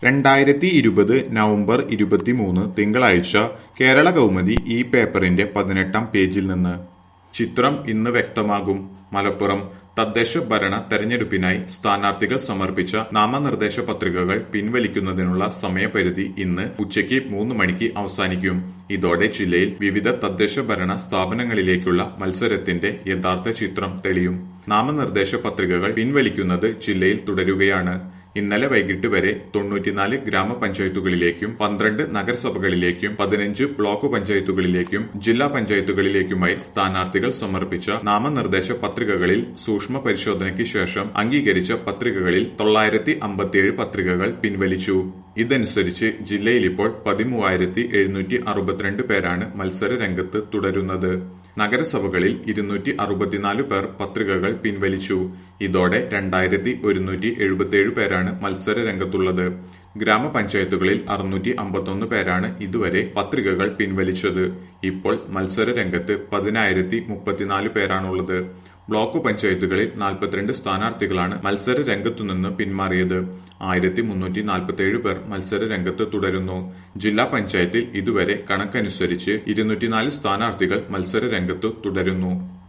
രണ്ടായിരത്തി ഇരുപത് നവംബർ ഇരുപത്തിമൂന്ന് തിങ്കളാഴ്ച കേരള കൗമുദി ഈ പേപ്പറിന്റെ പതിനെട്ടാം പേജിൽ നിന്ന് ചിത്രം ഇന്ന് വ്യക്തമാകും മലപ്പുറം തദ്ദേശ ഭരണ തെരഞ്ഞെടുപ്പിനായി സ്ഥാനാർത്ഥികൾ സമർപ്പിച്ച നാമനിർദ്ദേശ പത്രികകൾ പിൻവലിക്കുന്നതിനുള്ള സമയപരിധി ഇന്ന് ഉച്ചയ്ക്ക് മൂന്ന് മണിക്ക് അവസാനിക്കും ഇതോടെ ജില്ലയിൽ വിവിധ തദ്ദേശ ഭരണ സ്ഥാപനങ്ങളിലേക്കുള്ള മത്സരത്തിന്റെ യഥാർത്ഥ ചിത്രം തെളിയും നാമനിർദ്ദേശ പത്രികകൾ പിൻവലിക്കുന്നത് ജില്ലയിൽ തുടരുകയാണ് ഇന്നലെ വൈകിട്ട് വരെ തൊണ്ണൂറ്റിനാല് ഗ്രാമപഞ്ചായത്തുകളിലേക്കും പന്ത്രണ്ട് നഗരസഭകളിലേക്കും പതിനഞ്ച് ബ്ലോക്ക് പഞ്ചായത്തുകളിലേക്കും ജില്ലാ പഞ്ചായത്തുകളിലേക്കുമായി സ്ഥാനാർത്ഥികൾ സമർപ്പിച്ച നാമനിർദ്ദേശ പത്രികകളിൽ സൂക്ഷ്മ പരിശോധനയ്ക്ക് ശേഷം അംഗീകരിച്ച പത്രികകളിൽ തൊള്ളായിരത്തി അമ്പത്തിയേഴ് പത്രികകൾ പിൻവലിച്ചു ഇതനുസരിച്ച് ജില്ലയിൽ ഇപ്പോൾ പതിമൂവായിരത്തി എഴുന്നൂറ്റി അറുപത്തിരണ്ട് പേരാണ് മത്സര രംഗത്ത് തുടരുന്നത് നഗരസഭകളിൽ ഇരുന്നൂറ്റി അറുപത്തിനാല് പേർ പത്രികകൾ പിൻവലിച്ചു ഇതോടെ രണ്ടായിരത്തി ഒരുന്നൂറ്റി എഴുപത്തിയേഴ് പേരാണ് മത്സര രംഗത്തുള്ളത് ഗ്രാമപഞ്ചായത്തുകളിൽ അറുന്നൂറ്റി അമ്പത്തൊന്ന് പേരാണ് ഇതുവരെ പത്രികകൾ പിൻവലിച്ചത് ഇപ്പോൾ മത്സര രംഗത്ത് പതിനായിരത്തി മുപ്പത്തിനാല് പേരാണുള്ളത് ബ്ലോക്ക് പഞ്ചായത്തുകളിൽ നാൽപ്പത്തിരണ്ട് സ്ഥാനാർത്ഥികളാണ് മത്സര രംഗത്തുനിന്ന് പിന്മാറിയത് ആയിരത്തി മുന്നൂറ്റി നാൽപ്പത്തിയേഴ് പേർ മത്സര രംഗത്ത് തുടരുന്നു ജില്ലാ പഞ്ചായത്തിൽ ഇതുവരെ കണക്കനുസരിച്ച് ഇരുന്നൂറ്റിനാല് സ്ഥാനാർത്ഥികൾ മത്സര രംഗത്ത് തുടരുന്നു